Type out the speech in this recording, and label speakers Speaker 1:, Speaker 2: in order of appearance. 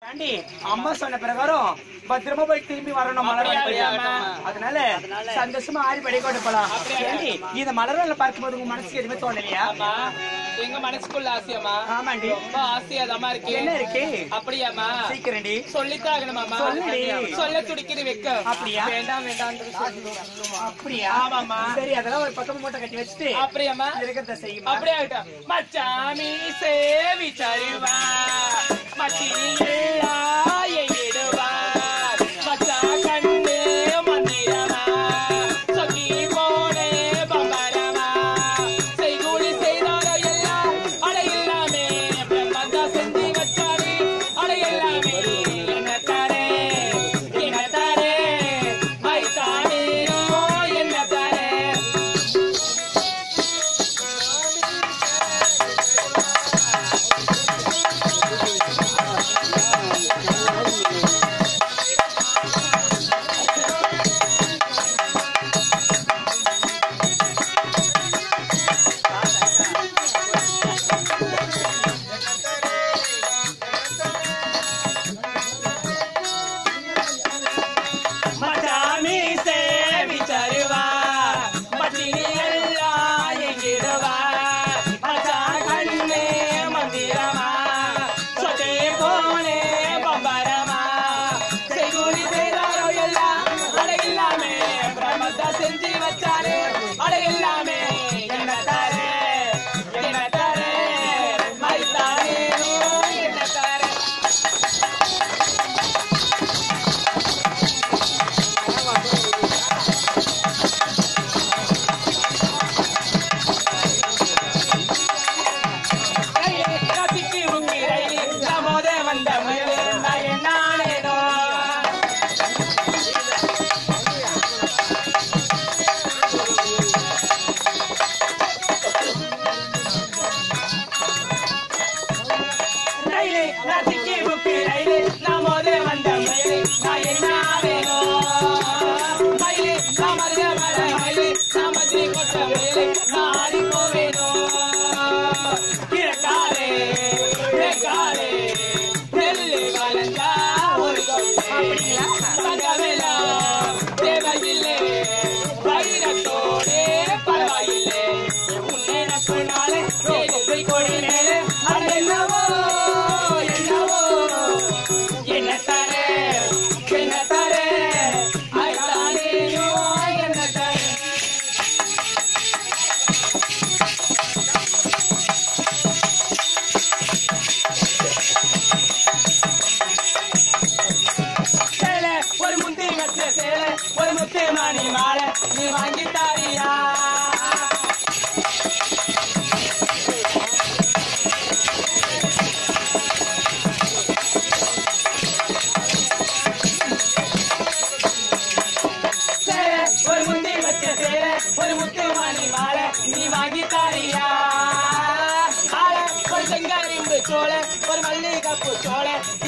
Speaker 1: Aunty அம்மா சொன்ன பிரகாரம் பத்திரமா போய் திரும்பி வரணும் மலர்
Speaker 2: அப்படியா,
Speaker 1: வாங்கிட்டு.
Speaker 2: அம்மா?
Speaker 1: அதனால சந்தோஷமா ஆடி படி கொண்டு போலாம்
Speaker 2: அப்படியா?
Speaker 1: ஏண்டி இந்த மலர்களை பார்க்கும்போது உங்க மனசுக்கு எதுவுமே தோணலையா
Speaker 2: ஆமா எங்க மனசுக்குள்ள ஆசையாமா
Speaker 1: ஆமாண்டி
Speaker 2: ரொம்ப ஆசையாதாமா இருக்கு
Speaker 1: என்ன இருக்கு
Speaker 2: அப்படியாமா
Speaker 1: சீக்கிரண்டி
Speaker 2: சொல்லித்தாகணுமாமா
Speaker 1: சொல்லுடி.
Speaker 2: சொல்ல துடிக்குது வெக்க
Speaker 1: அப்படியா?
Speaker 2: வேண்டாம் வேண்டாம்
Speaker 1: அப்படியா
Speaker 2: ஆமாம்மா.
Speaker 1: சரி அதெல்லாம் ஒரு பக்கம் மூட்டை கட்டி வச்சுட்டு
Speaker 2: அப்படியாமா
Speaker 1: இருக்கிறத செய்யுமா
Speaker 2: அப்படியே ஆகட்டும் மச்சாமி சேவி தருவா மச்சினியா எங்கிடுவார் மச்சா கண்ணு மந்திரமா சொக்கி போனே பம்பரமா செய்கூலி செய்தாரோ எல்லாம் அட எல்லாமே பிரம்மந்தா செஞ்சு வச்சாரு அட எல்லாமே என்ன தாரே என்ன தாரே மைத்தானே என்ன தாரே மச்சாமி சேவி தருவா மச்சினி எல்லாம் எங்கிடுவா மச்சா கண்ணே மந்திரமா சொத்தே போனே பம்பரமா செய்கூலி செய்தாரோ எல்லாம் அட எல்லாமே பிரம்மத்தா செஞ்சு வச்சாரு அட எல்லாமே என்ன தாரே என்ன தாரே மைத்தாரே என்ன தாரே கத்திக்கு முங்கி ரயிலில் நமோதே வந்த முயலே நான் என்னானேனோ ரயிலே கத்திக்கு முங்கி ரயிலில் நமோதே வந்த முயலே நான் என்னானேனோ மயிலே சாமர்க மர மயிலே சாமஜி கொட்ட முயலே நான் ஆடி போவேனோ கிழக்காரே கிழக்காரே நெல்லு வளர்ந்தா ஒரு கொள்ளை சங்கமெல்லா தேவையில்லை வைரத்தோடே பரவாயில்லை உன்னை நக்குனாலே சேது கொடி மேலே அது என்னவோ என்னவோ என்ன தரே என்ன தரே ஐதானே என்ன தரே சேலை ஒரு முந்தி வச்ச சேலை ஒரு முத்து மணி மாலை நீ வாங்கி தாரியா சேலை ஒரு முந்தி வச்ச சேலை ஒரு முத்து மணி மாலை நீ வாங்கி தாரியா ஆளை ஒரு செங்கரிம்பு சோலை ஒரு மல்லிகைப்பூ சோலை